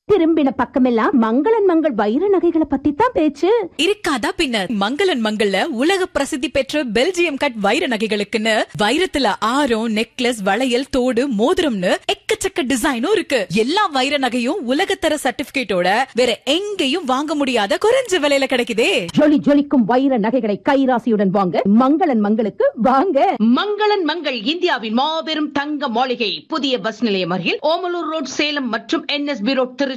திரும்பின பக்கமெல்லாம் மங்களன் மங்கள் வைர நகைகளை பத்தி தான் பேச்சு இருக்காதா பின்ன மங்களன் மங்கள்ல உலக பிரசித்தி பெற்ற பெல்ஜியம் கட் வைர நகைகளுக்குன்னு வைரத்துல ஆரம் நெக்லஸ் வளையல் தோடு மோதிரம்னு எக்கச்சக்க டிசைனும் இருக்கு எல்லா வைர நகையும் உலகத்தர சர்டிபிகேட்டோட வேற எங்கேயும் வாங்க முடியாத குறைஞ்ச விலையில கிடைக்குதே ஜொலி ஜொலிக்கும் வைர நகைகளை கைராசியுடன் வாங்க மங்களன் மங்களுக்கு வாங்க மங்களன் மங்கள் இந்தியாவின் மாபெரும் தங்க மாளிகை புதிய பஸ் நிலையம் அருகில் ஓமலூர் ரோட் சேலம் மற்றும் என்எஸ்பி ரோட் திருச்சி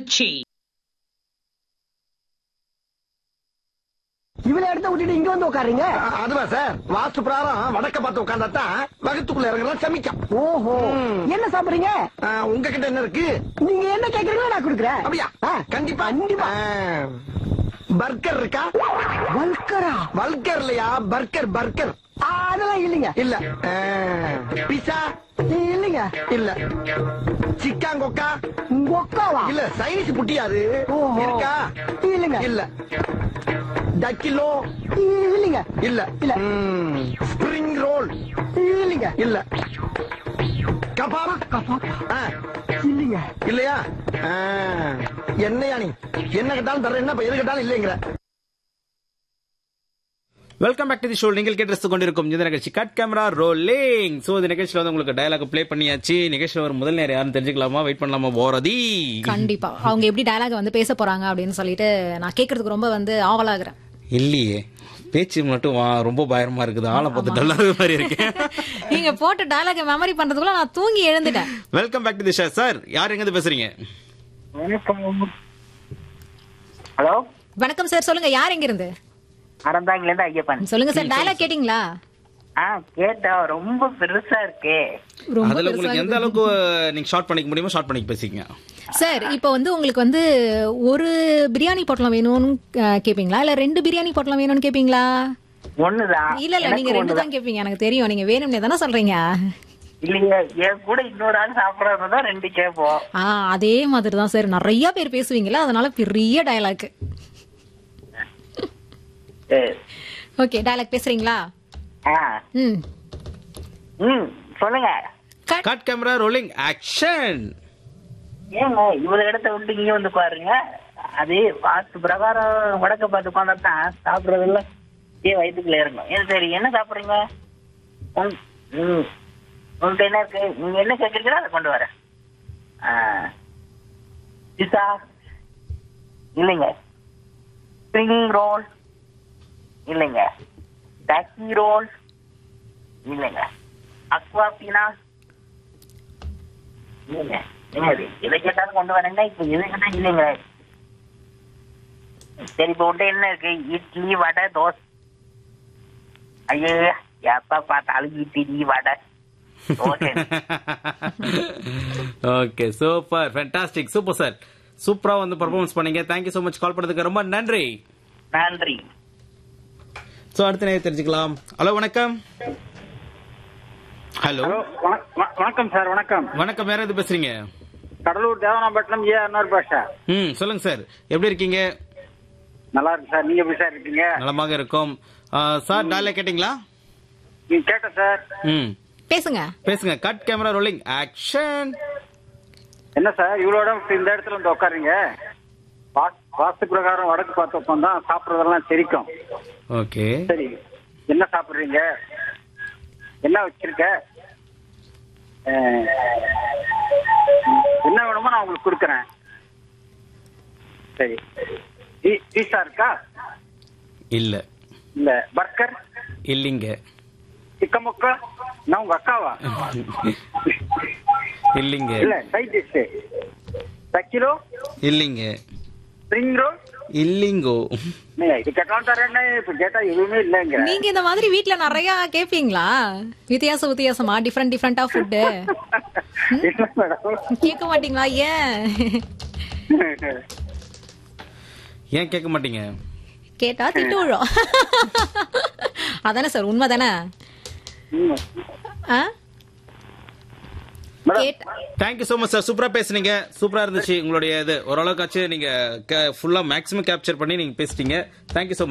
இவளை எடுத்து விட்டுட்டு இங்க வந்து உட்காருங்க அ- அதுவா சார் வாஸ்து பிரகாரம் வடக்க பார்த்து உட்கார்ந்தாத்தான் வகுத்துக்குள்ள இறங்குறதா சமிக்கம் ஓஹோ என்ன சாப்பிடுறீங்க ஆ, உங்ககிட்ட என்ன இருக்கு நீங்க என்ன கேக்குறீங்களோ நான் கொடுக்குறேன் அப்படியா ஆ, கண்டிப்பா கண்டிப்பா ஆ, பர்கர் இருக்கா வல்கரா வல்கர் இல்லையா பர்கர் பர்கர் ஆ, அதெல்லாம் இல்லைங்க இல்ல ஆ, பிஸா இல்லைங்க இல்ல சிக்கான் கொக்கா ஒக்காவா இல்ல சைனீஸ் புட்டியாது ஓஹோ. இருக்கா இல்லைங்க இல்ல டக்கிலோ இல்லைங்க இல்ல இல்ல. ஸ்பிரிங் ரோல் இல்லைங்க இல்ல கபாப் ஆ, இல்லைங்க இல்லையா ஆ, என்னையா நீ என்ன கேட்டாலும் தர என்ன இப்ப எது கேட்டாலும் இல்லைங்கிற welcome back to the show நீங்கள் கேட்டு கொண்டிருக்கும் இந்த நிகழ்ச்சி கட் கேமரா ரோலிங் சோ இந்த நிகழ்ச்சியில வந்து உங்களுக்கு டயலாக் ப்ளே பண்ணியாச்சு நிகழ்ச்சியில ஒரு முதல் நேரம் யாருன்னு தெரிஞ்சுக்கலாமா வெயிட் பண்ணலாமா போறதி கண்டிப்பா அவங்க எப்படி டயலாக் வந்து பேச போறாங்க அப்படின்னு சொல்லிட்டு நான் கேக்குறதுக்கு ரொம்ப வந்து ஆவலாகிறேன் இல்லையே பேச்சு மட்டும் வா- ரொம்ப பயமா இருக்குது ஆளை பார்த்து டல்லா மாதிரி இருக்கேன் நீங்க போட்ட டயலாக் மெமரி பண்றதுக்குள்ள நான் தூங்கி எழுந்துட்டேன் welcome back to the show sir யார் எங்க இருந்து பேசுறீங்க ஹலோ வணக்கம் சார் சொல்லுங்க யார் எங்க இருந்து அறந்தாங்கில இருந்து ஐயப்பன் சொல்லுங்க சார் டயலாக் கேட்டிங்களா ஆ கேட்டா ரொம்ப பெருசா இருக்கே ரொம்ப அதுல பெருசா உங்களுக்கு எந்த இருக்கு. அளவுக்கு நீங்க ஷார்ட் பண்ணிக்க முடியுமோ ஷார்ட் பண்ணிக்க பேசிக்கங்க சார் இப்போ வந்து உங்களுக்கு வந்து ஒரு பிரியாணி பொட்டலம் வேணும்னு அஹ், கேப்பீங்களா இல்ல ரெண்டு பிரியாணி பொட்டலம் வேணும்னு கேப்பீங்களா ஒண்ணுதான் இல்ல இல்ல எனக்கு நீங்க ரெண்டு ஒண்ணுதான். தான் கேப்பீங்க எனக்கு தெரியும் நீங்க வேணும்னே தானே சொல்றீங்க இல்லைங்க என் கூட இன்னொரு ஆள் சாப்பிடறது தான் ரெண்டு கேட்போம் ஆ அதே மாதிரி தான் சார் நிறைய பேர் பேசுவீங்களா அதனால பெரிய டயலாக் சரி. ஓகே டயலாக் பேசுறீங்களா ஆ ம் ம் சொல்லுங்க cut cut camera rolling action ஏங்க இவ்வளவு இடத்த விட்டு இங்க வந்து பாருங்க அது வாஸ்து பிரகாரம் வடக்க பார்த்து உட்காந்தா தான் சாப்பிடறதுல ஏன் வயிற்றுக்குள்ள இறங்கும் ஏன் சரி என்ன சாப்பிடுறீங்க உங்க- ம். உங்கள்ட்ட என்ன இருக்கு நீங்க என்ன கேக்குறீங்களோ அதை கொண்டு வரேன் ஆ. பிஸா இல்லைங்க ஸ்ப்ரிங் ரோல் இல்லைங்க டாக்ஸி ரோல் இல்லைங்க அக்வாபீனா இல்லைங்க என்னது எதை கேட்டாலும் கொண்டு வரேங்க இப்ப எது கேட்டா இல்லைங்க சரி இப்ப உன்ட்ட என்ன இருக்கு இட்லி வடை தோசை ஐயோ எப்ப பார்த்தாலும் idli vada dosa okay super fantastic super sir சூப்பரா வந்து பெர்ஃபார்மன்ஸ் பண்ணீங்க தேங்க்யூ so மச் கால் பண்ணதுக்கு ரொம்ப நன்றி நன்றி சோ அடுத்த நேரம் தெரிஞ்சுக்கலாம் ஹலோ வணக்கம் ஹலோ வணக்- வண- வணக்கம் சார் வணக்கம் வணக்கம் வேற எது பேசுறீங்க கடலூர் தேவனாம்பட்டினம் ஏ அன்னார் பாஷா ம் சொல்லுங்க சார் எப்படி இருக்கீங்க நல்லா இருக்கு சார் நீங்க எப்படி சார் இருக்கீங்க நலமாக இருக்கும் ஆ, சார் டாலே கேட்டிங்களா நீங்க கேட்டேன் சார் ம் பேசுங்க பேசுங்க கட் கேமரா ரோலிங் ஆக்ஷன் என்ன சார் இவ்வளோ இடம் இந்த இடத்துல வந்து உட்காருங்க வாஸ்- வாஸ்து பிரகாரம் வடக்கு பார்த்து உட்காந்தா சாப்பிட்றதெல்லாம் தெரிக்கும் ஓகே சரி என்ன சாப்பிடுறீங்க என்ன வச்சிருக்க அஹ், என்ன வேணுமோ நான் உங்களுக்கு கொடுக்குறேன் சரி பீ- பீஸா இருக்கா இல்ல இல்ல பர்கர் இல்லைங்க சிக்க முக்கா நான் உங்க அக்காவா இல்லைங்க இல்ல சைட் டிஷ் கிலோ இல்லைங்க ஸ்ப்ரிங் ரோல் இல்லைங்கோ இது கேட்டாலும் தரேன்னு இப்ப கேட்டா எதுவுமே இல்லைங்க நீங்க இந்த மாதிரி வீட்ல நிறைய கேப்பீங்களா வித்தியாச வித்தியாசமா டிஃப்ரெண்ட் டிஃப்ரெண்டா ஃபுட்டு இல்ல மேடம் கேட்க மாட்டீங்களா ஏன் ஏன் கேட்க மாட்டீங்க கேட்டா திட்டு விழும் அதானே சார் உண்மை தானே ஆ? கேட்ட- தேங்க்யூ so மச் சார் சூப்பரா பேசுனீங்க சூப்பரா இருந்துச்சு உங்களுடைய இது ஓரளவுக்காச்சும் நீங்க ஃபுல்லா மேக்ஸிமம் கேப்சர் பண்ணி நீங்க பேசிட்டீங்க தேங்க்யூ so